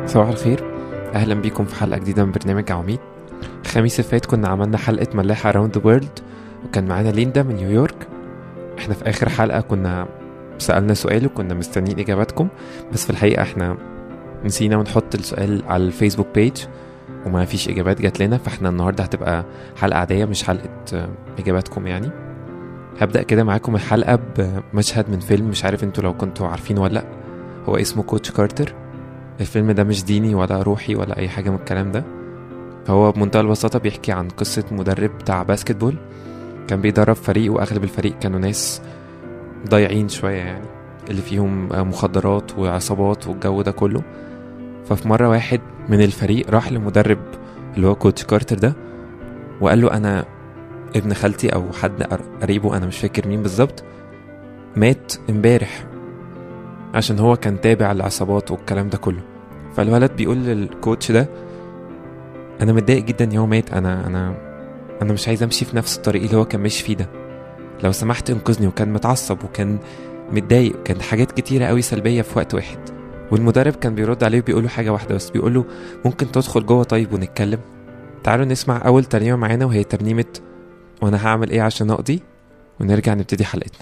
صباح الخير اهلا بيكم في حلقه جديده من برنامج عواميد الخميس اللي فات كنا عملنا حلقه ملاحه اراوند ذا وورلد وكان معانا ليندا من نيويورك احنا في اخر حلقه كنا سالنا سؤال وكنا مستنيين اجاباتكم بس في الحقيقه احنا نسينا ونحط السؤال على الفيسبوك بيج وما فيش اجابات جات لنا فاحنا النهارده هتبقى حلقه عاديه مش حلقه آه، اجاباتكم يعني هبدا كده معاكم الحلقه بمشهد من فيلم مش عارف انتوا لو كنتوا عارفين ولا لا هو اسمه كوتش كارتر الفيلم ده مش ديني ولا روحي ولا اي حاجه من الكلام ده هو بمنتهى البساطه بيحكي عن قصه مدرب بتاع باسكتبول كان بيدرب فريق واغلب الفريق كانوا ناس ضايعين شويه يعني اللي فيهم مخدرات وعصابات والجو ده كله ففي مره واحد من الفريق راح لمدرب اللي هو كوتش كارتر ده وقال له انا ابن خالتي او حد قر- قريبه انا مش فاكر مين بالظبط مات امبارح عشان هو كان تابع للعصابات والكلام ده كله فالولد بيقول للكوتش ده انا متضايق جدا ان هو مات انا انا انا مش عايز امشي في نفس الطريق اللي هو كان ماشي فيه ده لو سمحت انقذني وكان متعصب وكان متضايق كان حاجات كتيرة قوي سلبية في وقت واحد والمدرب كان بيرد عليه وبيقول له حاجة واحدة بس بيقول له ممكن تدخل جوه طيب ونتكلم تعالوا نسمع أول ترنيمة معانا وهي ترنيمة وأنا هعمل إيه عشان أقضي ونرجع نبتدي حلقتنا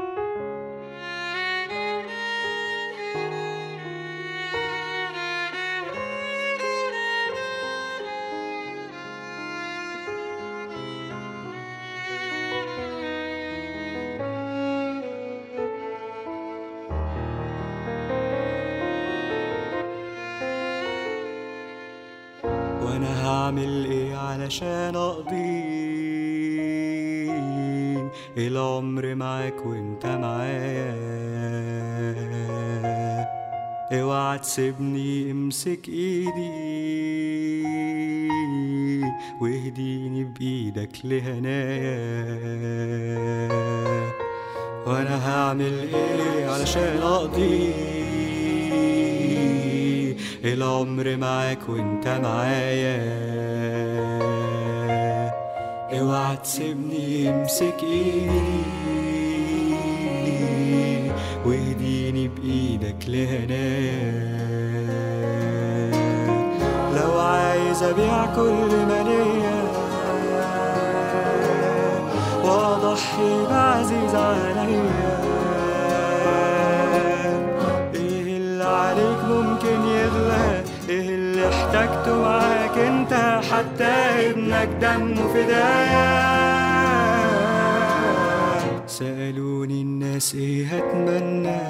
وانا هعمل ايه علشان اقضي العمر معاك وانت معايا اوعى تسيبني امسك ايدي واهديني بايدك لهنايا وانا هعمل ايه علشان اقضي العمر معاك وانت معايا اوعى تسيبني امسك ايدي واهديني بايدك لهنايا لو عايز ابيع كل ما ليا واضحي بعزيز عليا ايه اللي عليك ممكن يغلى ايه اللي احتاجته معاك انت حتى ابنك دمه فداك سألوني الناس ايه هتمنى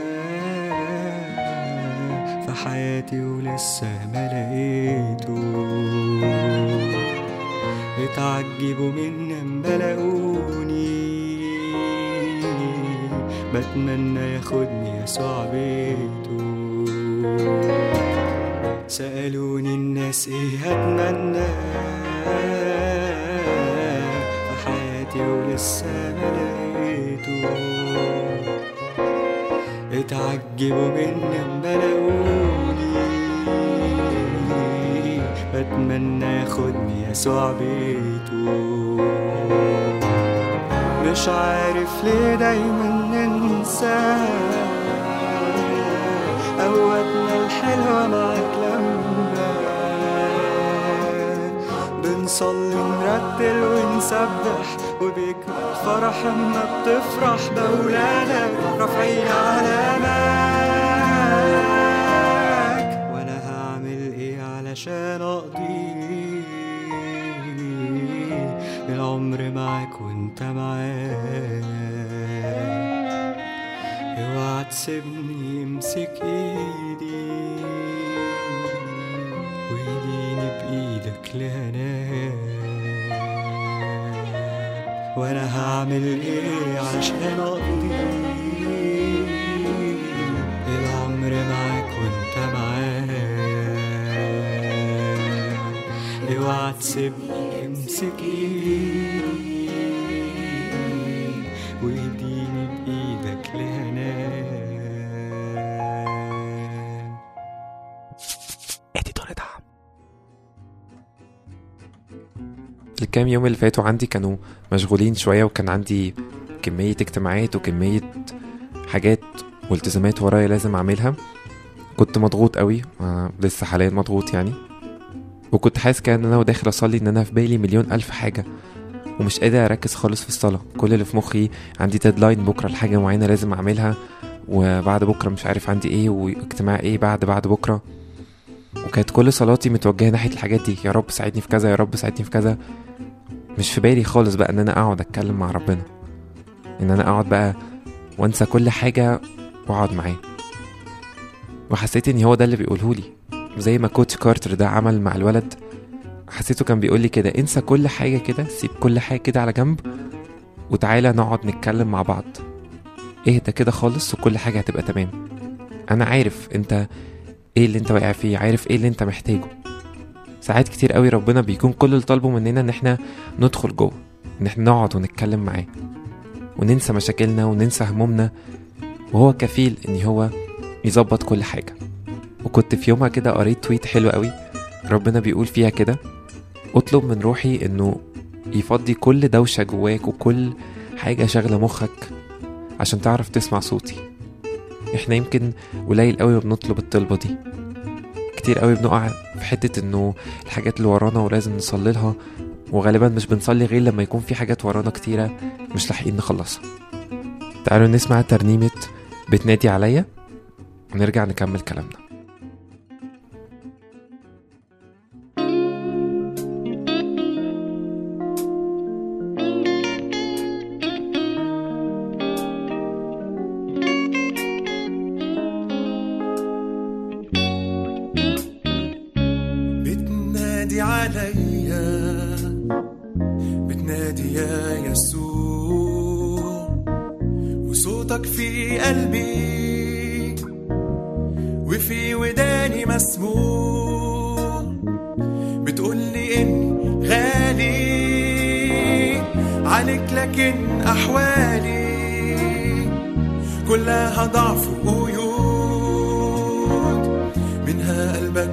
في حياتي ولسه ما لقيته اتعجبوا مني اما لقوني بتمنى ياخدني يسوع بيته سألوني الناس ايه هتمنى في حياتي ولسه ما لقيته اتعجبوا مني اما لقوني بتمنى ياخدني يسوع بيته مش عارف ليه دايما ننسى قوتنا الحلوة معاك لما بنصلي نرتل ونسبح وبيكمل فرح اما بتفرح بأولادك رافعين علامك وانا هعمل ايه علشان اقضي العمر معاك وانت معايا اوعى تسيبني امسك ايدي وايديني بايدك لهناك وانا هعمل ايه علشان اقضي العمر معاك وانت معايا اوعى تسيبني امسك ايدي واهديني بايدك لهناك اديتور دعم الكام يوم اللي فاتوا عندي كانوا مشغولين شوية وكان عندي كمية اجتماعات وكمية حاجات والتزامات ورايا لازم أعملها كنت مضغوط قوي آه، لسه حاليا مضغوط يعني وكنت حاسس كده ان انا وداخل اصلي ان انا في بالي مليون الف حاجه ومش قادر اركز خالص في الصلاه كل اللي في مخي عندي ديدلاين بكره لحاجه معينه لازم اعملها وبعد بكره مش عارف عندي ايه واجتماع ايه بعد بعد بكره وكانت كل صلاتي متوجهه ناحيه الحاجات دي يا رب ساعدني في كذا يا رب ساعدني في كذا مش في بالي خالص بقى ان انا اقعد اتكلم مع ربنا ان انا اقعد بقى وانسى كل حاجه واقعد معاه وحسيت ان هو ده اللي بيقوله لي زي ما كوتش كارتر ده عمل مع الولد حسيته كان بيقول لي كده انسى كل حاجه كده سيب كل حاجه كده على جنب وتعالى نقعد نتكلم مع بعض اهدى كده خالص وكل حاجه هتبقى تمام انا عارف انت ايه اللي انت واقع فيه عارف ايه اللي انت محتاجه ساعات كتير قوي ربنا بيكون كل اللي طالبه مننا ان احنا ندخل جوه ان احنا نقعد ونتكلم معاه وننسى مشاكلنا وننسى همومنا وهو كفيل ان هو يظبط كل حاجه وكنت في يومها كده قريت تويت حلو قوي ربنا بيقول فيها كده اطلب من روحي انه يفضي كل دوشه جواك وكل حاجه شاغله مخك عشان تعرف تسمع صوتي احنا يمكن قليل قوي بنطلب الطلبه دي كتير قوي بنقع في حته انه الحاجات اللي ورانا ولازم نصلي لها وغالبا مش بنصلي غير لما يكون في حاجات ورانا كتيره مش لاحقين نخلصها تعالوا نسمع ترنيمه بتنادي عليا ونرجع نكمل كلامنا بتنادي عليا بتنادي يا يسوع وصوتك في قلبي وفي وداني مسموع بتقولي اني غالي عليك لكن احوالي كلها ضعف وقيود منها قلبك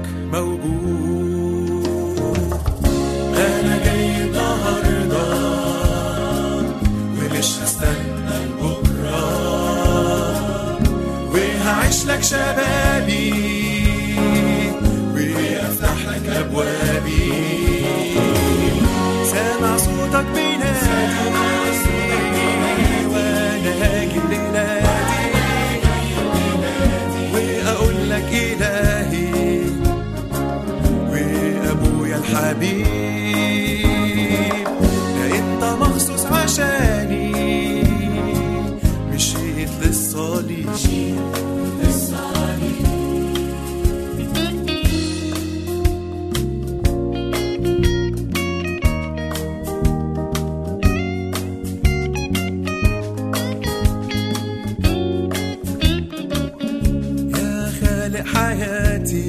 موجود انا جاي النهارده ومش هستنى لبكره وهعيش لك شبابي وافتح لك ابوابي سامع صوتك بينادي وانا هاجي لنادي واقول لك الهي وابويا الحبيب ده انت مخصوص عشاني مشيت للصليب يا خالق حياتي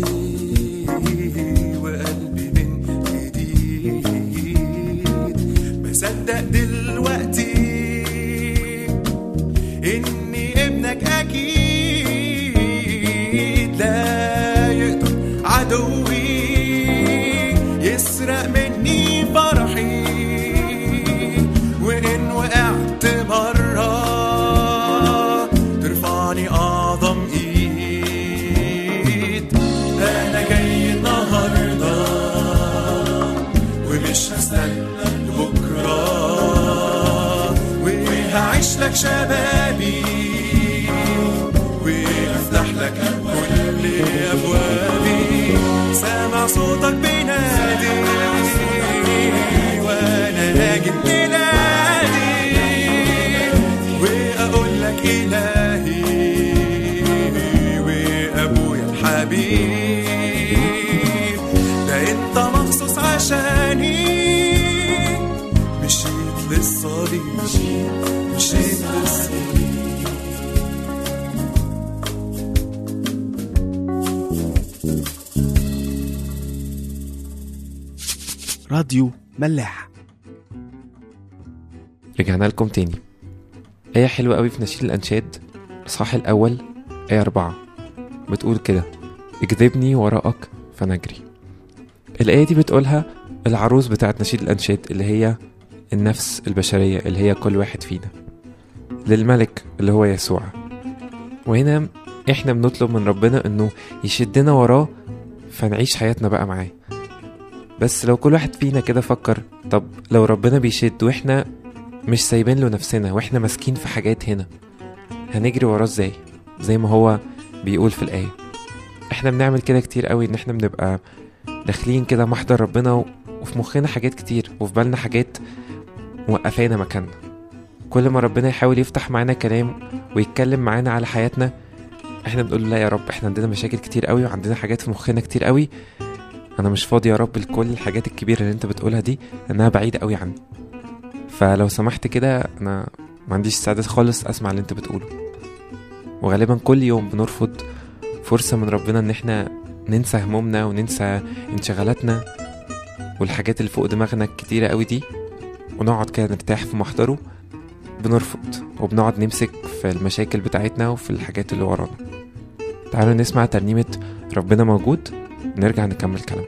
وقلبي من جديد بصدق دلوقتي اني ابنك اكيد لا يقدر عدوي يسرق مني فرحي وان وقعت مره ترفعني اعظم ايد انا جاي النهارده ومش هستنى لبكره وهعيش لك شبابي وافتح لك كل ابوابي سامع صوتك بينادي وانا هاجي بلادي واقول لك الهي وابويا الحبيب ده انت مخصوص عشاني مشيت للصليب مشيت للصليب راديو ملاح رجعنا لكم تاني آية حلوة قوي في نشيد الأنشاد الإصحاح الأول آية أربعة بتقول كده اجذبني وراءك فنجري الآية دي بتقولها العروس بتاعت نشيد الأنشاد اللي هي النفس البشرية اللي هي كل واحد فينا للملك اللي هو يسوع وهنا احنا بنطلب من ربنا انه يشدنا وراه فنعيش حياتنا بقى معاه بس لو كل واحد فينا كده فكر طب لو ربنا بيشد واحنا مش سايبين له نفسنا واحنا ماسكين في حاجات هنا هنجري وراه ازاي زي ما هو بيقول في الآية احنا بنعمل كده كتير قوي ان احنا بنبقى داخلين كده محضر ربنا و- وفي مخنا حاجات كتير وفي بالنا حاجات موقفانا مكاننا كل ما ربنا يحاول يفتح معانا كلام ويتكلم معانا على حياتنا احنا بنقول له لا يا رب احنا عندنا مشاكل كتير قوي وعندنا حاجات في مخنا كتير قوي انا مش فاضي يا رب لكل الحاجات الكبيره اللي انت بتقولها دي لانها بعيده قوي عني فلو سمحت كده انا ما عنديش استعداد خالص اسمع اللي انت بتقوله وغالبا كل يوم بنرفض فرصه من ربنا ان احنا ننسى همومنا وننسى انشغالاتنا والحاجات اللي فوق دماغنا الكتيره قوي دي ونقعد كده نرتاح في محضره بنرفض وبنقعد نمسك في المشاكل بتاعتنا وفي الحاجات اللي ورانا تعالوا نسمع ترنيمة ربنا موجود نرجع نكمل كلام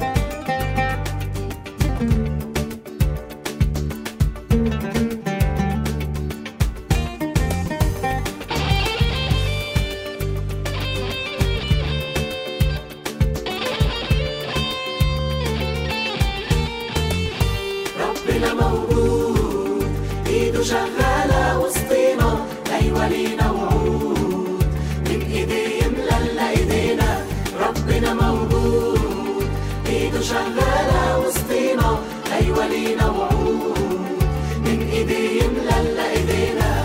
ربنا موجود ايده شغالة وسطينا ايوه لينا وعود من ايديه يملى ايدينا ربنا موجود ايده شغالة وسطينا ايوه لينا وعود من ايديه يملى ايدينا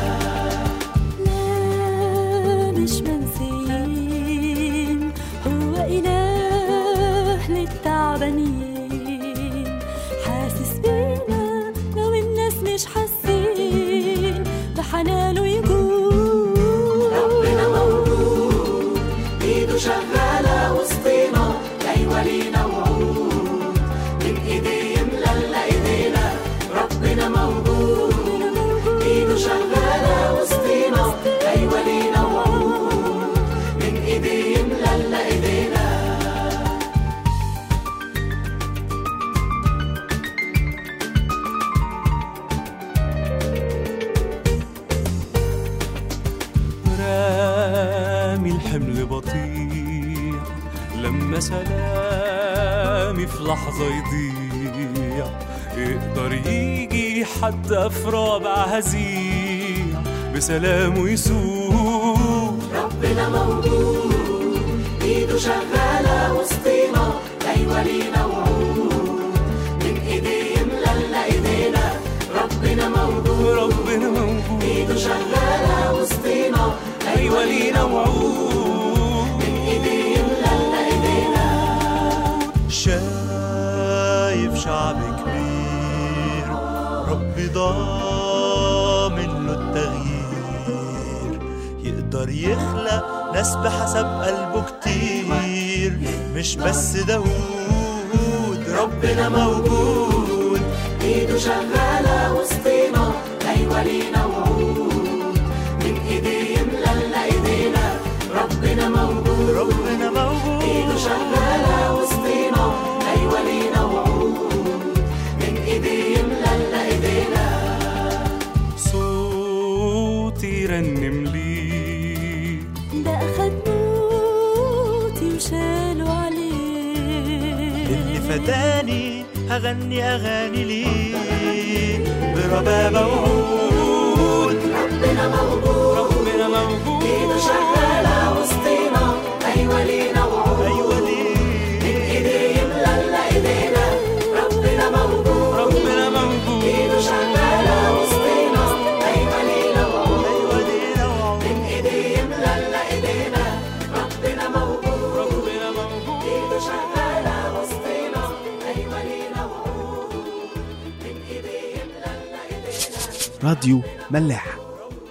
لا مش منسيين هو إله للتعبانين حاسس بينا لو الناس مش حاسين بحنانه يجود ربنا موجود ايده شغالة وسطينا ايوه لينا وعود من ايديه يملى ايدينا ربنا موجود ايده شغالة وسطينا ايوه لينا وعود من ايديه يملى ايدينا رامي الحمل بطيء لما سلامي في لحظة يضيع يقدر يجي حتى في رابع هزيع بسلامه يسوق ربنا موجود ايده شغالة وسطينا ايوه لينا وعود من ايديه يملى ايدينا ربنا موجود ربنا موجود ايده شغالة وسطينا أيوة لينا وعود من ايديه يملى ايدينا شايف شعب كبير ربي ضامن له التغيير يقدر يخلق ناس بحسب قلبه كتير مش بس داوود ربنا موجود ايده شغالة وسطينا ايوه لينا وعود من ايديه يملى ايدينا ربنا موجود ربنا موجود ايده شغالة وسطينا ايوه لينا وعود من ايديه يملى ايدينا صوتي رنم ليك ده أخد موتي وشالوا عليه اللي فداني هغني اغاني ليه بربابة وعود ربنا موجود ربنا موجود ايده شغالة وسطينا ايوه لينا وعود ايوه ليه من ايديه يملى ايدينا ربنا موجود ربنا موجود ايده شغالة وسطينا ايوه لينا وعود ايوه ليه وعود من ايديه يملى ايدينا ربنا موجود ربنا موجود ايده شغالة وسطينا ايوه لينا وعود من ايديه يملى ايدينا راديو ملاح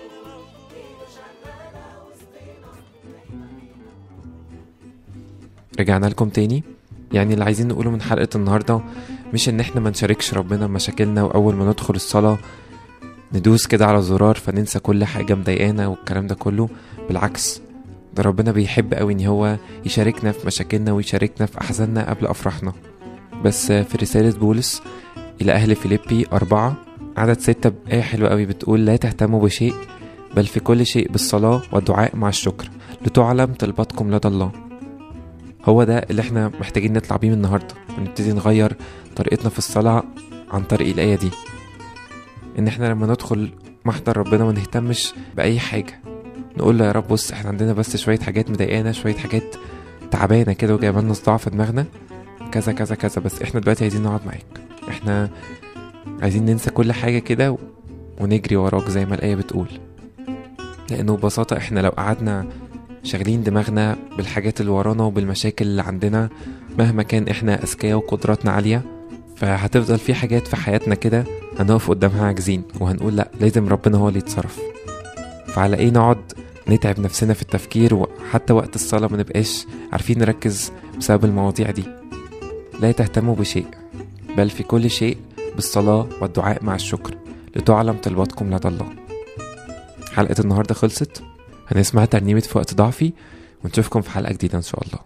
رجعنا لكم تاني يعني اللي عايزين نقوله من حلقة النهاردة مش ان احنا ما نشاركش ربنا بمشاكلنا واول ما ندخل الصلاة ندوس كده على زرار فننسى كل حاجة مضايقانا والكلام ده كله بالعكس ده ربنا بيحب قوي ان هو يشاركنا في مشاكلنا ويشاركنا في احزاننا قبل افراحنا بس في رسالة بولس الى اهل فيليبي أربعة عدد ستة بآية حلوة قوي بتقول لا تهتموا بشيء بل في كل شيء بالصلاة والدعاء مع الشكر لتعلم طلباتكم لدى الله هو ده اللي احنا محتاجين نطلع بيه من النهارده ونبتدي نغير طريقتنا في الصلاة عن طريق الآية دي إن احنا لما ندخل محضر ربنا ما نهتمش بأي حاجة نقول له يا رب بص احنا عندنا بس شوية حاجات مضايقانا شوية حاجات تعبانة كده وجايبه لنا صداع في دماغنا كذا كذا كذا بس احنا دلوقتي عايزين نقعد معاك احنا عايزين ننسى كل حاجة كده و- ونجري وراك زي ما الآية بتقول لأنه ببساطة احنا لو قعدنا شاغلين دماغنا بالحاجات اللي ورانا وبالمشاكل اللي عندنا مهما كان احنا أذكياء وقدراتنا عالية فهتفضل في حاجات في حياتنا كده هنقف قدامها عاجزين وهنقول لا لازم ربنا هو اللي يتصرف فعلى ايه نقعد نتعب نفسنا في التفكير وحتى وقت الصلاة ما نبقاش عارفين نركز بسبب المواضيع دي لا تهتموا بشيء بل في كل شيء بالصلاة والدعاء مع الشكر لتعلم طلباتكم لدى الله حلقة النهاردة خلصت هنسمع ترنيمة في وقت ضعفي ونشوفكم في حلقة جديدة إن شاء الله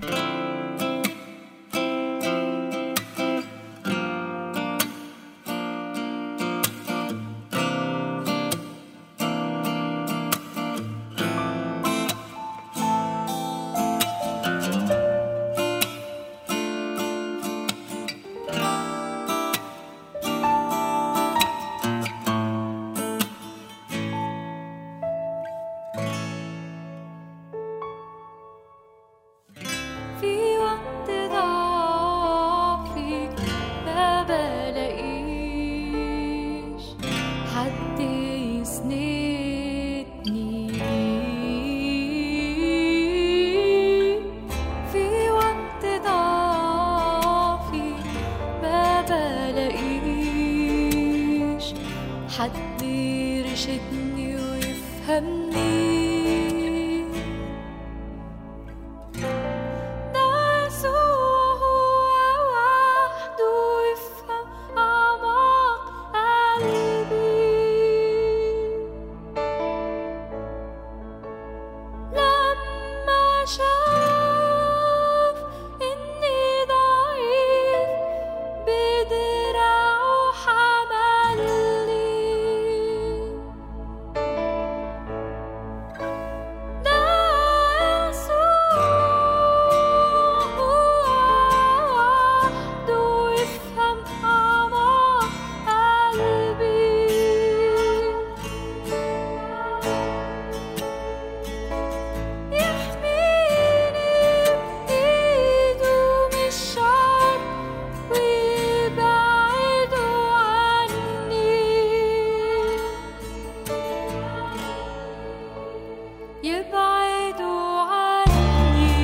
في وقت ضعفي ما بلاقيش حد يسندني في وقت ضعفي ما بلاقيش حد يرشدني ويفهمني ده يسوع هو وحده يفهم أعماق قلبي لما شاف إني ضعيف بدراعه حملني ده يسوع وحده يفهم أعماق قلبي يحميني بإيده من الشر ويبعده عني يبعدوا عني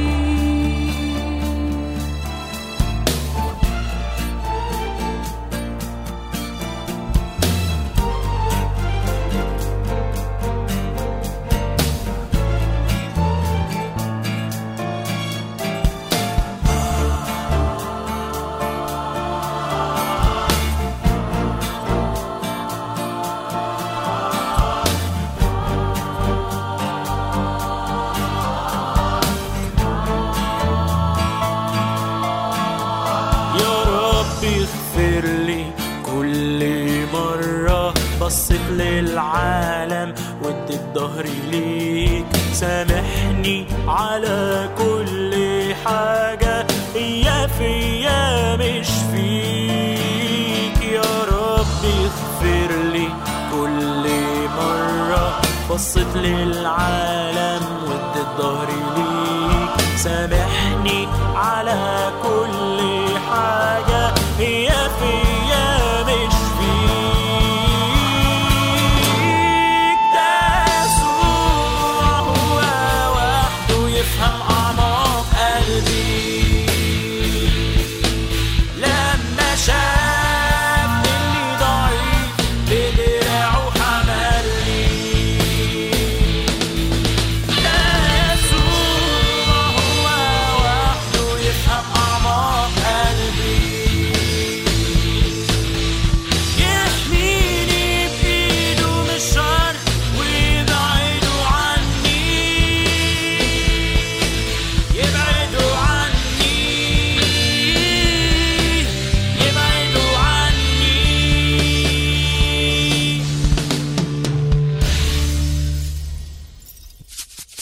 يا رب اغفر لي كل مرة بصيت للعالم واديت ظهري ليك سامحني على كل حاجة يا فيا مش فيك يا رب اغفر لي كل مرة بصيت للعالم واديت ظهري ليك سامحني على كل